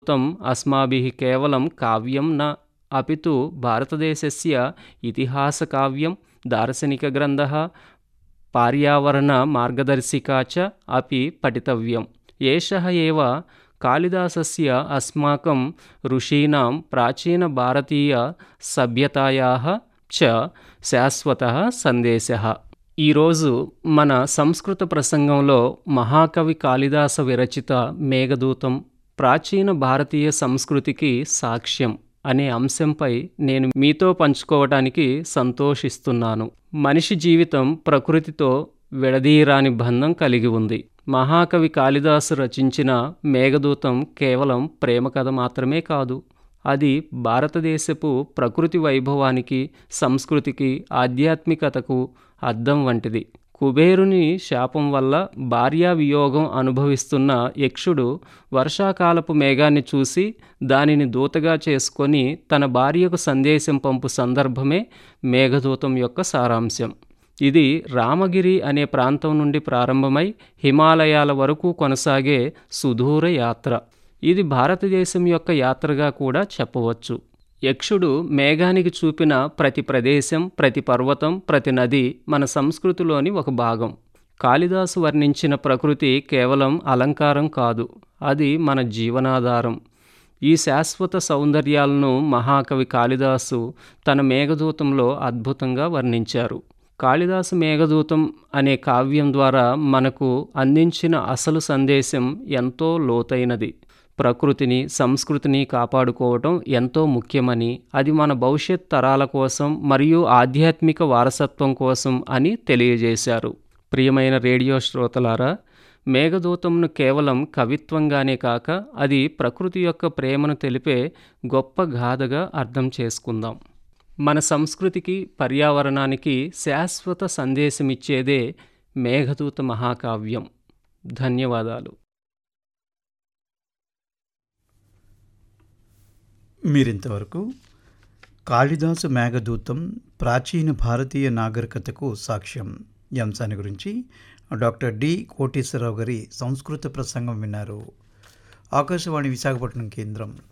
తం అస్మాభిः కేవలం కావ్యం న अपि तु భారతదేశस्य इतिहासकाव्यं दार्शनिकग्रन्थः पर्यावरणमार्गदर्शिका च अपि पठितव्यम् एषः एव कालिदासस्य अस्माकं ఋషీणां ప్రాచీనభారతీయసభ్యతాయాः చ శాశ్వతः సందేశः ఈరోజు మన సంస్కృత ప్రసంగంలో మహాకవి కాళిదాస విరచిత మేఘదూతం ప్రాచీన భారతీయ సంస్కృతికి సాక్ష్యం అనే అంశంపై నేను మీతో పంచుకోవటానికి సంతోషిస్తున్నాను మనిషి జీవితం ప్రకృతితో విడదీయరాని బంధం కలిగి ఉంది మహాకవి కాళిదాసు రచించిన మేఘదూతం కేవలం ప్రేమ కథ మాత్రమే కాదు అది భారతదేశపు ప్రకృతి వైభవానికి సంస్కృతికి ఆధ్యాత్మికతకు అద్దం వంటిది కుబేరుని శాపం వల్ల భార్యా వియోగం అనుభవిస్తున్న యక్షుడు వర్షాకాలపు మేఘాన్ని చూసి దానిని దూతగా చేసుకొని తన భార్యకు సందేశం పంపు సందర్భమే మేఘదూతం యొక్క సారాంశం ఇది రామగిరి అనే ప్రాంతం నుండి ప్రారంభమై హిమాలయాల వరకు కొనసాగే సుదూర యాత్ర ఇది భారతదేశం యొక్క యాత్రగా కూడా చెప్పవచ్చు యక్షుడు మేఘానికి చూపిన ప్రతి ప్రదేశం ప్రతి పర్వతం ప్రతి నది మన సంస్కృతిలోని ఒక భాగం కాళిదాసు వర్ణించిన ప్రకృతి కేవలం అలంకారం కాదు అది మన జీవనాధారం ఈ శాశ్వత సౌందర్యాలను మహాకవి కాళిదాసు తన మేఘదూతంలో అద్భుతంగా వర్ణించారు కాళిదాసు మేఘదూతం అనే కావ్యం ద్వారా మనకు అందించిన అసలు సందేశం ఎంతో లోతైనది ప్రకృతిని సంస్కృతిని కాపాడుకోవటం ఎంతో ముఖ్యమని అది మన భవిష్యత్ తరాల కోసం మరియు ఆధ్యాత్మిక వారసత్వం కోసం అని తెలియజేశారు ప్రియమైన రేడియో శ్రోతలారా మేఘదూతంను కేవలం కవిత్వంగానే కాక అది ప్రకృతి యొక్క ప్రేమను తెలిపే గొప్ప గాథగా అర్థం చేసుకుందాం మన సంస్కృతికి పర్యావరణానికి శాశ్వత సందేశమిచ్చేదే మేఘదూత మహాకావ్యం ధన్యవాదాలు మీరింతవరకు కాళిదాసు మేఘదూతం ప్రాచీన భారతీయ నాగరికతకు సాక్ష్యం ఈ అంశాన్ని గురించి డాక్టర్ డి కోటేశ్వరరావు గారి సంస్కృత ప్రసంగం విన్నారు ఆకాశవాణి విశాఖపట్నం కేంద్రం